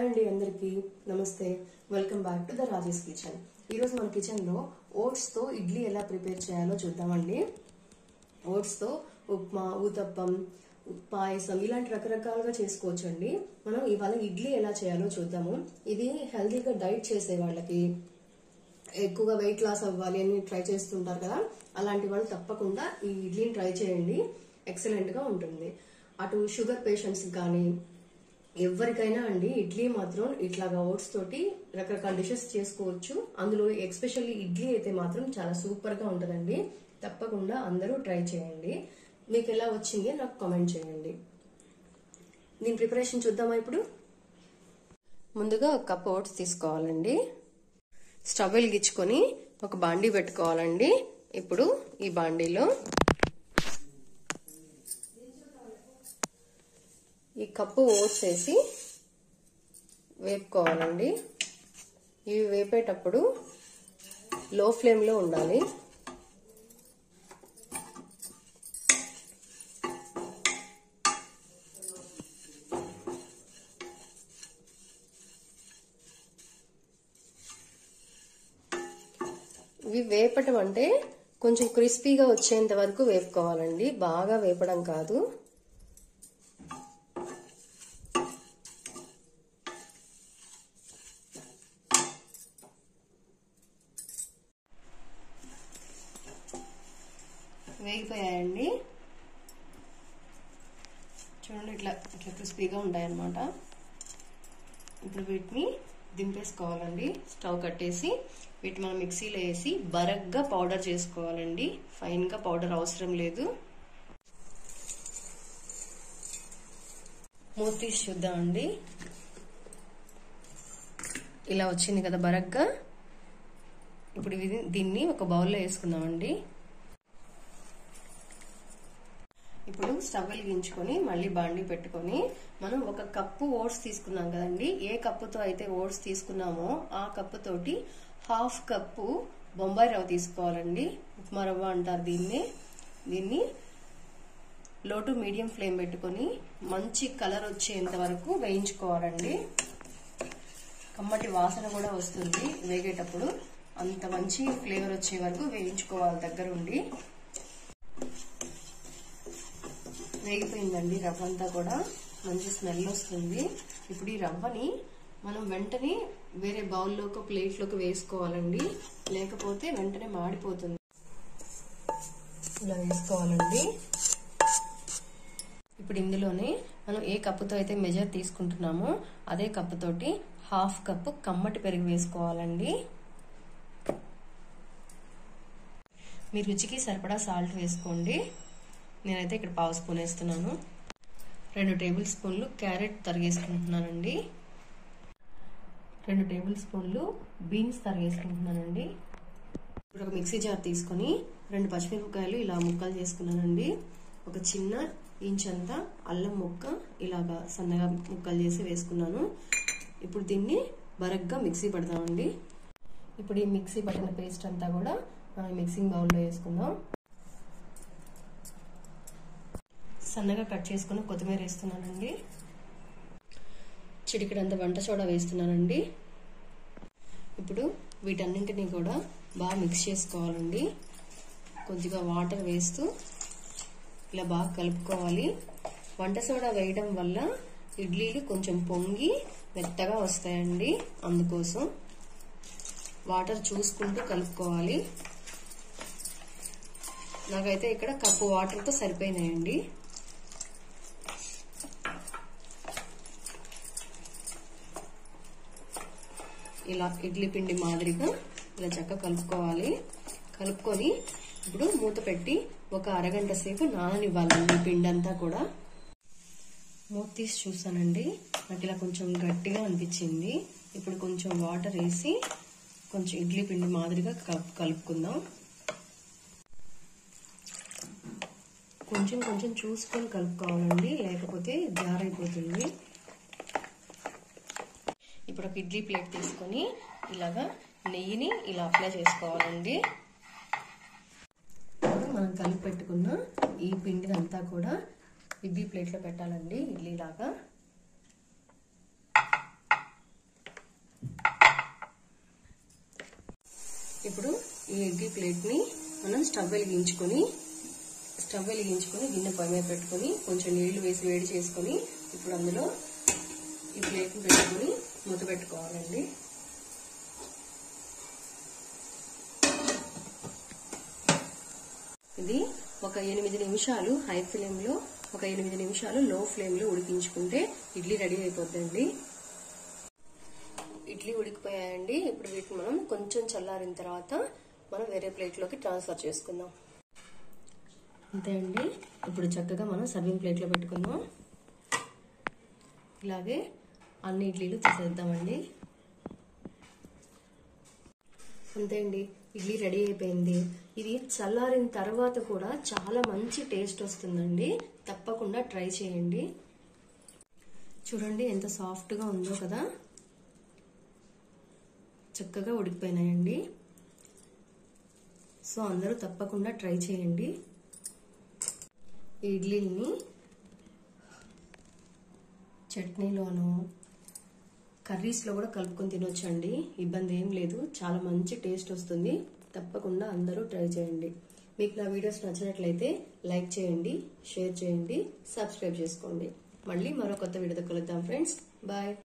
అండి అందరికి నమస్తే welcome back to the Rajesh kitchen ఈరోజు మన కిచెన్లో ఓట్స్తో ఇడ్లీ ఎలా ప్రిపేర్ చేయాలో చూద్దామండి ఓట్స్తో ఉప్మా ఊతప్పం పాయసం ఇలాంటి రకరకాలుగా చేసుకోవచ్చు అండి మనం ఇవాళ ఇడ్లీ ఎలా చేయాలో చూద్దాము ఇది హెల్తీగా డైట్ చేసే వాళ్ళకి ఎక్కువగా వెయిట్ లాస్ అవ్వాలి అని ట్రై చేస్తుంటారు కదా అలాంటి వాళ్ళు తప్పకుండా ఈ ఇడ్లీని ట్రై చేయండి ఎక్సలెంట్ గా ఉంటుంది అటు షుగర్ పేషెంట్స్ కానీ ఎవరికైనా అండి ఇడ్లీ మాత్రం ఇట్లాగా ఓట్స్ తోటి రకరకాల డిషెస్ చేసుకోవచ్చు అందులో ఎక్స్పెషల్లీ ఇడ్లీ అయితే మాత్రం చాలా సూపర్ గా ఉంటుందండి తప్పకుండా అందరూ ట్రై చేయండి మీకు ఎలా వచ్చింది నాకు కామెంట్ చేయండి దీని ప్రిపరేషన్ చూద్దామా ఇప్పుడు ముందుగా ఒక కప్ ఓట్స్ తీసుకోవాలండి స్టవ్ వెలిగించుకొని ఒక బాండీ పెట్టుకోవాలండి ఇప్పుడు ఈ బాండీలో ఈ కప్పు ఓట్స్ వేసి వేపుకోవాలండి ఇవి వేపేటప్పుడు లో ఫ్లేమ్లో ఉండాలి ఇవి వేపటం అంటే కొంచెం క్రిస్పీగా వచ్చేంత వరకు వేపుకోవాలండి బాగా వేపడం కాదు వేగిపోయాయండి చూడండి ఇట్లా ఇట్లా క్రిస్పీగా ఉంటాయన్నమాట ఇప్పుడు వీటిని దింపేసుకోవాలండి స్టవ్ కట్టేసి వీటి మనం మిక్సీలో వేసి బరగ్గా పౌడర్ చేసుకోవాలండి ఫైన్గా పౌడర్ అవసరం లేదు మూత తీసి చూద్దామండి ఇలా వచ్చింది కదా బరగ్గా ఇప్పుడు ఇది దీన్ని ఒక బౌల్లో వేసుకుందామండి ఇప్పుడు స్టవ్ వెలిగించుకొని మళ్ళీ బాండి పెట్టుకొని మనం ఒక కప్పు ఓట్స్ తీసుకున్నాం కదండి ఏ కప్పుతో అయితే ఓట్స్ తీసుకున్నామో ఆ కప్పు తోటి హాఫ్ కప్పు బొంబాయి రవ్వ తీసుకోవాలండి ఉప్మా రవ్వ అంటారు దీన్ని దీన్ని లో టు మీడియం ఫ్లేమ్ పెట్టుకొని మంచి కలర్ వచ్చేంత వరకు వేయించుకోవాలండి కమ్మటి వాసన కూడా వస్తుంది వేగేటప్పుడు అంత మంచి ఫ్లేవర్ వచ్చే వరకు వేయించుకోవాలి దగ్గరుండి వేగిపోయిందండి రవ్వ అంతా కూడా మంచి స్మెల్ వస్తుంది ఇప్పుడు ఈ రవ్వని మనం వెంటనే వేరే బౌల్లోకి ప్లేట్లోకి వేసుకోవాలండి లేకపోతే వెంటనే మాడిపోతుంది ఇలా వేసుకోవాలండి ఇప్పుడు ఇందులోనే మనం ఏ కప్పుతో అయితే మెజర్ తీసుకుంటున్నామో అదే కప్పుతోటి హాఫ్ కప్పు కమ్మటి పెరుగు వేసుకోవాలండి మీ రుచికి సరిపడా సాల్ట్ వేసుకోండి నేనైతే ఇక్కడ పావు స్పూన్ వేస్తున్నాను రెండు టేబుల్ స్పూన్లు క్యారెట్ తరిగేసుకుంటున్నానండి రెండు టేబుల్ స్పూన్లు బీన్స్ తరిగేసుకుంటున్నానండి ఇప్పుడు ఒక మిక్సీ జార్ తీసుకొని రెండు పచ్చిమిరపకాయలు ఇలా ముక్కలు చేసుకున్నానండి ఒక చిన్న ఇంచ్ అంతా అల్లం ముక్క ఇలాగా సన్నగా ముక్కలు చేసి వేసుకున్నాను ఇప్పుడు దీన్ని బరగ్గా మిక్సీ పడతామండి ఇప్పుడు ఈ మిక్సీ పట్టిన పేస్ట్ అంతా కూడా మిక్సింగ్ బౌల్లో వేసుకుందాం సన్నగా కట్ చేసుకుని కొత్తిమీర వేస్తున్నానండి చిటికడంత వంట సోడా వేస్తున్నానండి ఇప్పుడు వీటన్నింటినీ కూడా బాగా మిక్స్ చేసుకోవాలండి కొద్దిగా వాటర్ వేస్తూ ఇలా బాగా కలుపుకోవాలి వంట సోడా వేయడం వల్ల ఇడ్లీలు కొంచెం పొంగి మెత్తగా వస్తాయండి అందుకోసం వాటర్ చూసుకుంటూ కలుపుకోవాలి నాకైతే ఇక్కడ కప్పు వాటర్తో సరిపోయినాయండి ఇలా ఇడ్లీ పిండి మాదిరిగా ఇలా చక్కగా కలుపుకోవాలి కలుపుకొని ఇప్పుడు మూత పెట్టి ఒక అరగంట సేపు నాననివ్వాలండి పిండి అంతా కూడా మూత తీసి చూసానండి నాకు ఇలా కొంచెం గట్టిగా అనిపించింది ఇప్పుడు కొంచెం వాటర్ వేసి కొంచెం ఇడ్లీ పిండి మాదిరిగా కలుపుకుందాం కొంచెం కొంచెం చూసుకొని కలుపుకోవాలండి లేకపోతే జారైపోతుంది ఇప్పుడు ఒక ఇడ్లీ ప్లేట్ తీసుకొని ఇలాగా నెయ్యిని ఇలా అప్లై చేసుకోవాలండి ఇప్పుడు మనం కలిపి పెట్టుకున్న ఈ పిండినంతా కూడా ఇడ్లీ ప్లేట్లో పెట్టాలండి ఇడ్లీ లాగా ఇప్పుడు ఈ ఇడ్లీ ప్లేట్ని మనం స్టవ్ వెలిగించుకొని స్టవ్ వెలిగించుకొని గిన్నె పొయ్యి మీద పెట్టుకొని కొంచెం నీళ్లు వేసి వేడి చేసుకొని ఇప్పుడు అందులో ఈ ప్లేట్ని పెట్టుకొని మూత పెట్టుకోవాలండి ఇది ఒక ఎనిమిది నిమిషాలు హై ఫ్లేమ్లో ఒక ఎనిమిది నిమిషాలు లో ఫ్లేమ్లో ఉడికించుకుంటే ఇడ్లీ రెడీ అయిపోద్దండి ఇడ్లీ ఉడికిపోయాయండి ఇప్పుడు వీటిని మనం కొంచెం చల్లారిన తర్వాత మనం వేరే ప్లేట్లోకి ట్రాన్స్ఫర్ చేసుకుందాం అంతే అండి ఇప్పుడు చక్కగా మనం సర్వింగ్ ప్లేట్లో పెట్టుకుందాం ఇలాగే అన్ని ఇడ్లీలు తీసేద్దామండి అంతే అండి ఇడ్లీ రెడీ అయిపోయింది ఇది చల్లారిన తర్వాత కూడా చాలా మంచి టేస్ట్ వస్తుందండి తప్పకుండా ట్రై చేయండి చూడండి ఎంత సాఫ్ట్గా ఉందో కదా చక్కగా ఉడికిపోయినాయండి సో అందరూ తప్పకుండా ట్రై చేయండి ఈ ఇడ్లీని చట్నీలోను కర్రీస్లో కూడా కలుపుకొని తినొచ్చండి ఇబ్బంది ఏం లేదు చాలా మంచి టేస్ట్ వస్తుంది తప్పకుండా అందరూ ట్రై చేయండి మీకు నా వీడియోస్ నచ్చినట్లయితే లైక్ చేయండి షేర్ చేయండి సబ్స్క్రైబ్ చేసుకోండి మళ్ళీ మరో కొత్త వీడియోతో కలుద్దాం ఫ్రెండ్స్ బాయ్